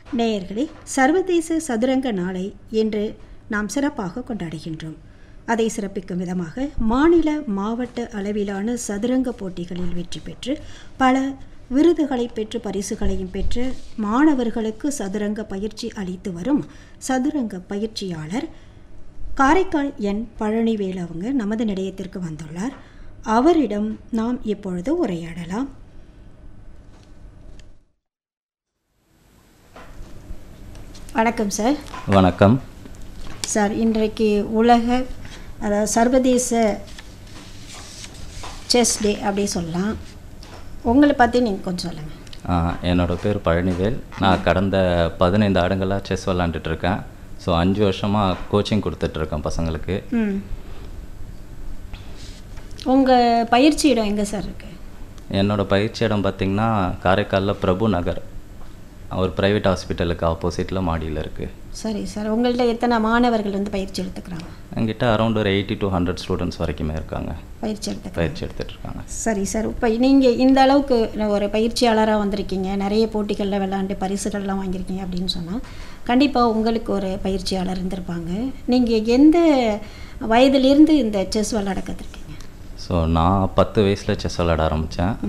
நேயர்களே சர்வதேச சதுரங்க நாளை இன்று நாம் சிறப்பாக கொண்டாடுகின்றோம் அதை சிறப்பிக்கும் விதமாக மாநில மாவட்ட அளவிலான சதுரங்க போட்டிகளில் வெற்றி பெற்று பல விருதுகளை பெற்று பரிசுகளையும் பெற்று மாணவர்களுக்கு சதுரங்க பயிற்சி அளித்து வரும் சதுரங்க பயிற்சியாளர் காரைக்கால் என் பழனிவேல் அவங்க நமது நிலையத்திற்கு வந்துள்ளார் அவரிடம் நாம் இப்பொழுது உரையாடலாம் வணக்கம் சார் வணக்கம் சார் இன்றைக்கு உலக அதாவது சர்வதேச செஸ் டே அப்படி சொல்லலாம் உங்களை பற்றி நீங்கள் கொஞ்சம் சொல்லுங்கள் ஆ, என்னோட பேர் பழனிவேல் நான் கடந்த பதினைந்து ஆண்டுகளாக செஸ் விளாண்டுட்டு இருக்கேன் ஸோ அஞ்சு வருஷமாக கோச்சிங் கொடுத்துட்ருக்கேன் பசங்களுக்கு ம் உங்கள் பயிற்சி இடம் எங்கே சார் இருக்குது என்னோட பயிற்சி இடம் பார்த்திங்கன்னா காரைக்காலில் பிரபு நகர் ஒரு ப்ரைவேட் ஹாஸ்பிட்டலுக்கு ஆப்போசிட்டில் மாடியில் இருக்குது சரி சார் உங்கள்ட்ட எத்தனை மாணவர்கள் வந்து பயிற்சி எடுத்துக்கிறாங்க என்கிட்ட அரௌண்ட் ஒரு எயிட்டி டு ஹண்ட்ரட் ஸ்டூடெண்ட்ஸ் வரைக்குமே இருக்காங்க பயிற்சி எடுத்துக்கிறாங்க பயிற்சி எடுத்துட்டு இருக்காங்க சரி சார் இப்போ நீங்கள் இந்த அளவுக்கு ஒரு பயிற்சியாளராக வந்திருக்கீங்க நிறைய போட்டிகளில் விளாண்டு பரிசுகள்லாம் வாங்கியிருக்கீங்க அப்படின்னு சொன்னால் கண்டிப்பாக உங்களுக்கு ஒரு பயிற்சியாளர் இருந்திருப்பாங்க நீங்கள் எந்த வயதிலிருந்து இந்த செஸ் விளையாட கற்றுருக்கீங்க ஸோ நான் பத்து வயசில் செஸ் விளாட ஆரம்பித்தேன்